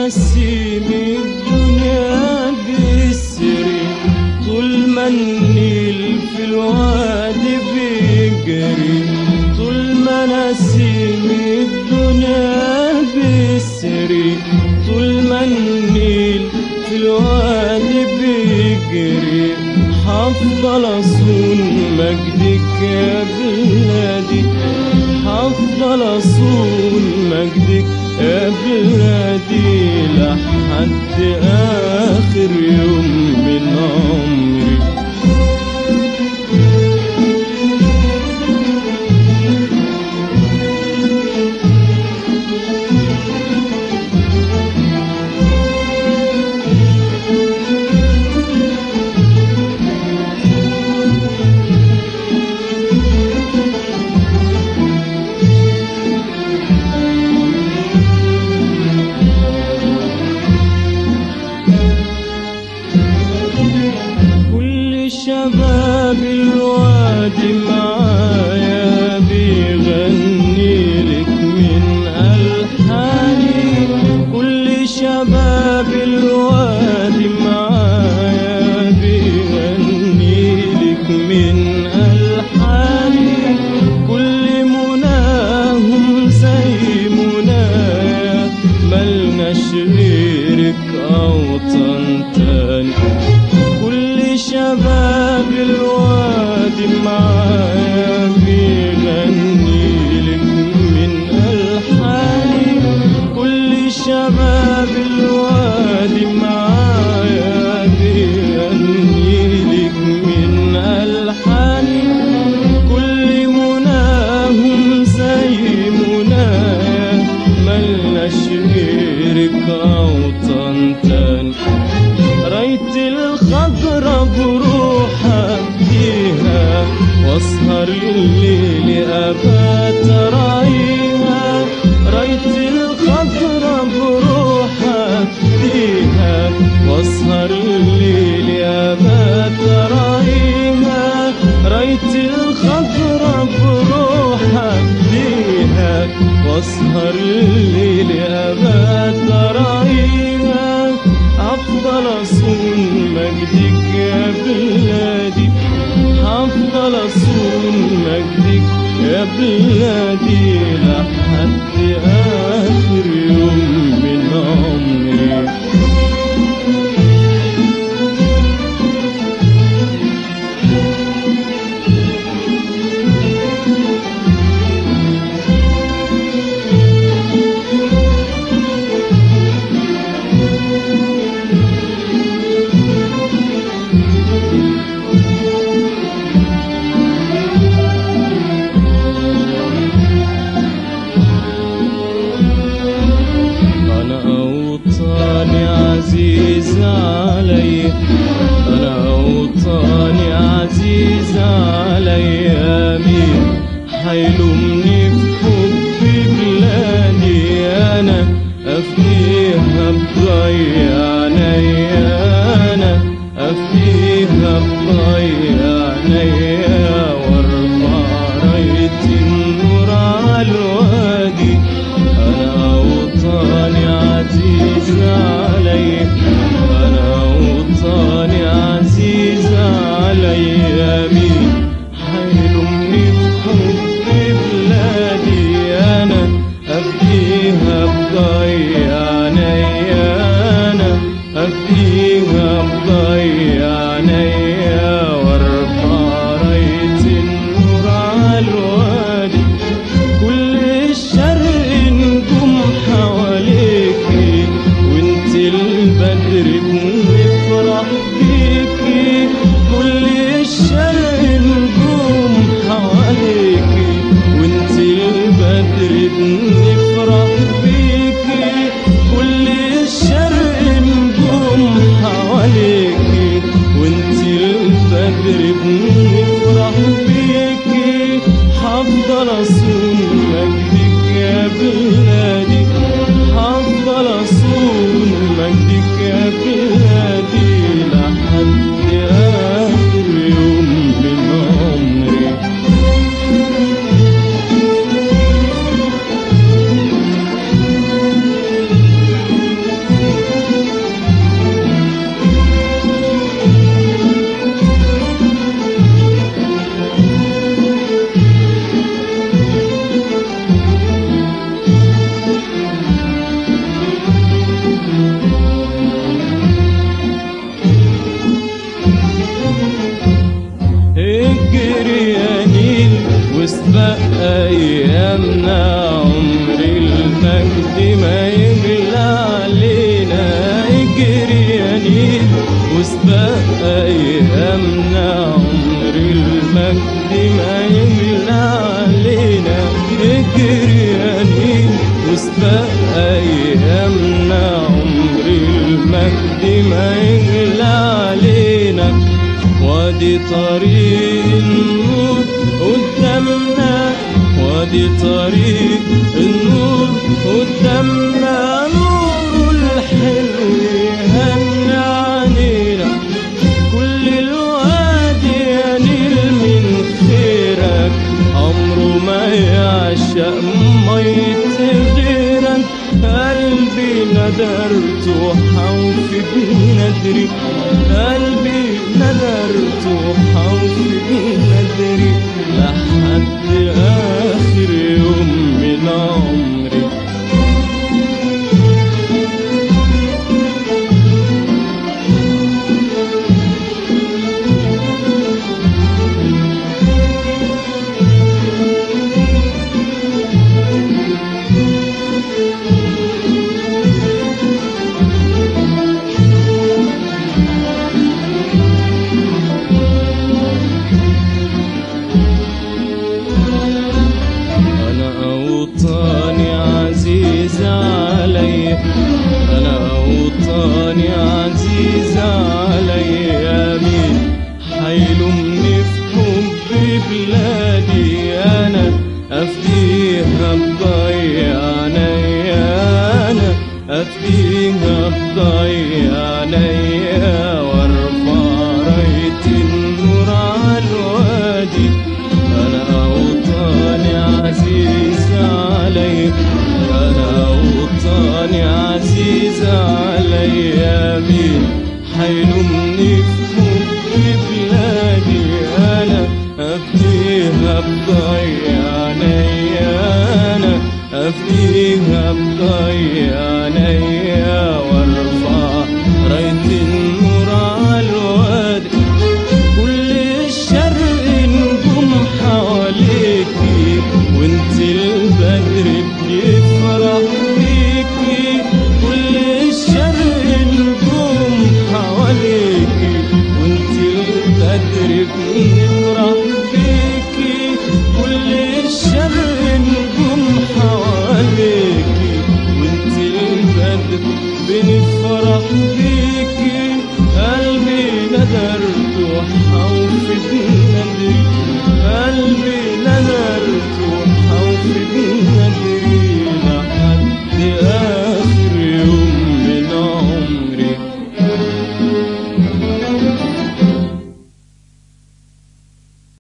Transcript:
نسيم الدنيا بيسري طول ما النيل في الوادي بيجري طول ما نسيم الدنيا بيسري طول ما النيل في الوادي بيجري هفضل اصون مجدك يا بلادي هفضل اصون مجدك يا بلادي لحد اخر يوم من عمري كل شباب الوادي معايا بيغني لك من ألحاني كل شباب الوادي معايا بيغني لك من ألحاني كل مناهم زي منايا ملناش غيرك أوطن تاني كل شباب الوادي معايا بيغني لك من ألحاني كل شباب الوادي معايا بيغني لك من ألحاني كل مناهم زي منايا ملناش غيرك أوطن تاني رايت الخضرة بروحها فيها واسهر الليل ابات رايها رايت الخضرة بروحها فيها واسهر الليل ابات رايها رايت الخضرة بروحها فيها واسهر الليل ابات رايها افضل اصون مجدك يا بلادي هفضل اصون مجدك يا بلادي لحد اخر يوم من عمري أنا أوطاني عزيز علي أنا أوطاني عزيز علي مين حيلومني في حب بلادي أنا أفديها بضيع عينيا أنا أفديها بضيع عينيا وارفع راية النور على الوادي أنا أوطاني عزيز علي أنا أوطاني عزيز علي مين حيلومني بحب بلادي أنا أفديها بضيع عينيا أنا أفديها بضيع عينيا وارفع راية النور على الوادي كل الشرق نجوم حواليكي وانت البدر بنفرح بيكي كل الشرق نجوم حواليكي وانت البدر بنفرح بيكي كل الشرق نجوم حواليكي وانت البدر بنفرح بيكي هفضل اصون مجدك يا بلادي هفضل اصون مجدك يا بلادي لحد اخر يوم من عمري أيامنا عمر المجد ما يملى علينا اجري يا نيل وسبق أيامنا عمر المجد ما يملى علينا وادي طريق النور قدامنا وادي طريق النور قدامنا نور الحلو يهنى علينا كل الوادي ينيل من خيرك عمره ما يعشق مية غيرك قلبي ندرت وحوفي بندري قلبي ندرت وحوفي بندري لحد آخر يوم من عمري أنا أوطاني عزيز علي أنا أوطاني عزيز علي مين حيلومني في حب بلادي أنا أفديها بضيع عينيا أنا أفديها بضيع عينيا وارفع راية النور على الوادي أنا أوطاني عزيز علي أنا أوطاني عزيز علي مين حيلومني في حب بلادي أنا أفديها بضيع عينيا أنا أفديها بضيع عينيا وارفع راية النور على الوادي كل الشرق نجوم حواليكي وانت البدر بيفرح بيكي كل الشرق نجوم حواليكي وانت البدر بنفرح بيكي كل الشرق نجوم حواليكي وانت البدر بنفرح بيكي قلبي ندرت وحوفت ندري قلبي